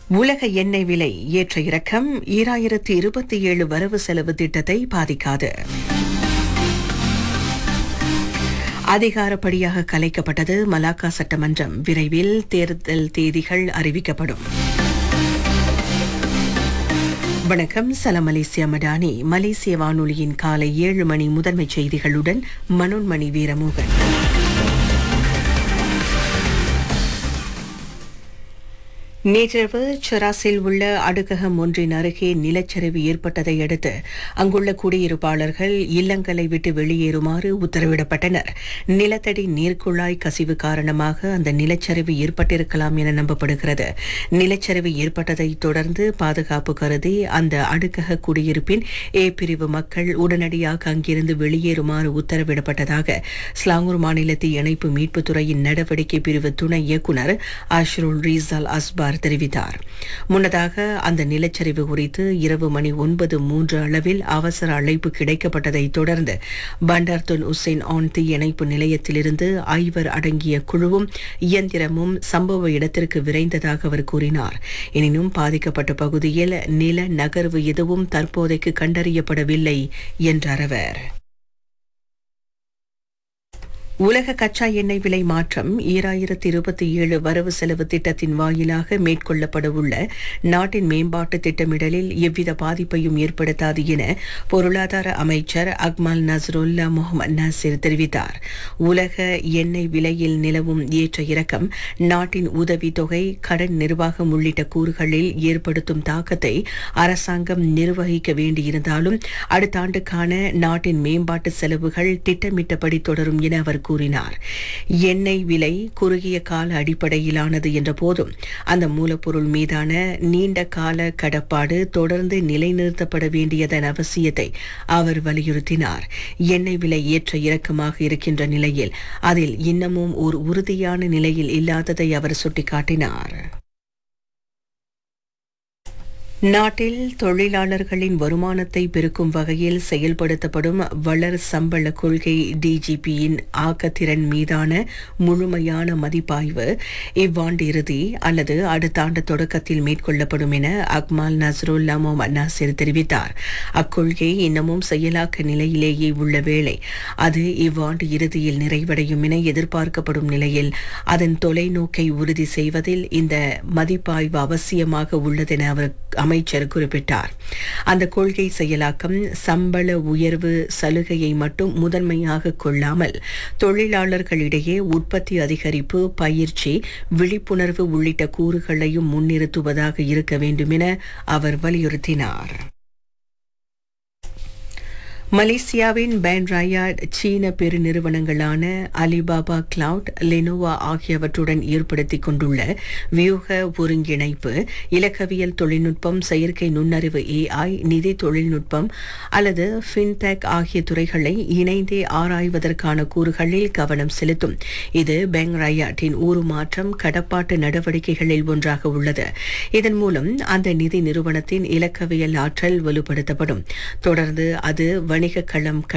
உலக எண்ணெய் விலை ஏற்ற இறக்கம் ஈராயிரத்தி இருபத்தி ஏழு வரவு செலவு திட்டத்தை பாதிக்காது அதிகாரப்படியாக கலைக்கப்பட்டது மலாக்கா சட்டமன்றம் விரைவில் தேர்தல் தேதிகள் அறிவிக்கப்படும் வணக்கம் சலாம் மலேசியா மடானி மலேசிய வானொலியின் காலை ஏழு மணி முதன்மை செய்திகளுடன் மனோன்மணி வீரமோகன் நேற்றிரவு செராசில் உள்ள அடுக்ககம் ஒன்றின் அருகே நிலச்சரிவு ஏற்பட்டதை அடுத்து அங்குள்ள குடியிருப்பாளர்கள் இல்லங்களை விட்டு வெளியேறுமாறு உத்தரவிடப்பட்டனர் நிலத்தடி நீர்க்குழாய் கசிவு காரணமாக அந்த நிலச்சரிவு ஏற்பட்டிருக்கலாம் என நம்பப்படுகிறது நிலச்சரிவு ஏற்பட்டதை தொடர்ந்து பாதுகாப்பு கருதி அந்த அடுக்கக குடியிருப்பின் ஏ பிரிவு மக்கள் உடனடியாக அங்கிருந்து வெளியேறுமாறு உத்தரவிடப்பட்டதாக ஸ்லாங்கூர் மாநில தீயணைப்பு மீட்புத் துறையின் நடவடிக்கை பிரிவு துணை இயக்குநர் அஷ்ருல் ரீசால் அஸ்பார் தெரிவித்தார் முன்னதாக அந்த நிலச்சரிவு குறித்து இரவு மணி ஒன்பது மூன்று அளவில் அவசர அழைப்பு கிடைக்கப்பட்டதை தொடர்ந்து பண்டார்துன் உசேன் ஆன் தீயணைப்பு நிலையத்திலிருந்து ஐவர் அடங்கிய குழுவும் இயந்திரமும் சம்பவ இடத்திற்கு விரைந்ததாக அவர் கூறினார் எனினும் பாதிக்கப்பட்ட பகுதியில் நில நகர்வு எதுவும் தற்போதைக்கு கண்டறியப்படவில்லை என்றார் அவர் உலக கச்சா எண்ணெய் விலை மாற்றம் ஈராயிரத்தி இருபத்தி ஏழு வரவு செலவு திட்டத்தின் வாயிலாக மேற்கொள்ளப்படவுள்ள நாட்டின் மேம்பாட்டு திட்டமிடலில் எவ்வித பாதிப்பையும் ஏற்படுத்தாது என பொருளாதார அமைச்சர் அக்மல் நசருல்லா முகமது நாசிர் தெரிவித்தார் உலக எண்ணெய் விலையில் நிலவும் ஏற்ற இறக்கம் நாட்டின் உதவித்தொகை கடன் நிர்வாகம் உள்ளிட்ட கூறுகளில் ஏற்படுத்தும் தாக்கத்தை அரசாங்கம் நிர்வகிக்க வேண்டியிருந்தாலும் அடுத்த ஆண்டுக்கான நாட்டின் மேம்பாட்டு செலவுகள் திட்டமிட்டபடி தொடரும் என அவர் கூறினார் எண்ணெய் விலை குறுகிய கால அடிப்படையிலானது என்ற போதும் அந்த மூலப்பொருள் மீதான நீண்ட கால கடப்பாடு தொடர்ந்து நிலைநிறுத்தப்பட வேண்டியதன் அவசியத்தை அவர் வலியுறுத்தினார் எண்ணெய் விலை ஏற்ற இறக்கமாக இருக்கின்ற நிலையில் அதில் இன்னமும் ஒரு உறுதியான நிலையில் இல்லாததை அவர் சுட்டிக்காட்டினார் நாட்டில் தொழிலாளர்களின் வருமானத்தை பெருக்கும் வகையில் செயல்படுத்தப்படும் வளர் சம்பள கொள்கை டிஜிபியின் ஆக்கத்திறன் மீதான முழுமையான மதிப்பாய்வு இவ்வாண்டு இறுதி அல்லது அடுத்த ஆண்டு தொடக்கத்தில் மேற்கொள்ளப்படும் என அக்மால் நஸ்ருல்லா மொஹமத் நாசிர் தெரிவித்தார் அக்கொள்கை இன்னமும் செயலாக்க நிலையிலேயே உள்ள வேளை அது இவ்வாண்டு இறுதியில் நிறைவடையும் என எதிர்பார்க்கப்படும் நிலையில் அதன் தொலைநோக்கை உறுதி செய்வதில் இந்த மதிப்பாய்வு அவசியமாக உள்ளதென அவர் அமைச்சர் குறிப்பிட்டார் அந்த கொள்கை செயலாக்கம் சம்பள உயர்வு சலுகையை மட்டும் முதன்மையாக கொள்ளாமல் தொழிலாளர்களிடையே உற்பத்தி அதிகரிப்பு பயிற்சி விழிப்புணர்வு உள்ளிட்ட கூறுகளையும் முன்னிறுத்துவதாக இருக்க வேண்டும் என அவர் வலியுறுத்தினார் மலேசியாவின் பேன்ராயாட் சீன பெருநிறுவனங்களான அலிபாபா கிளவுட் லெனோவா ஆகியவற்றுடன் ஏற்படுத்திக் கொண்டுள்ள வியூக ஒருங்கிணைப்பு இலக்கவியல் தொழில்நுட்பம் செயற்கை நுண்ணறிவு ஏஐ நிதி தொழில்நுட்பம் அல்லது ஃபின்டெக் ஆகிய துறைகளை இணைந்தே ஆராய்வதற்கான கூறுகளில் கவனம் செலுத்தும் இது பெங்ராயாட்டின் உருமாற்றம் கடப்பாட்டு நடவடிக்கைகளில் ஒன்றாக உள்ளது இதன் மூலம் அந்த நிதி நிறுவனத்தின் இலக்கவியல் ஆற்றல் வலுப்படுத்தப்படும் தொடர்ந்து அது வணிக களம்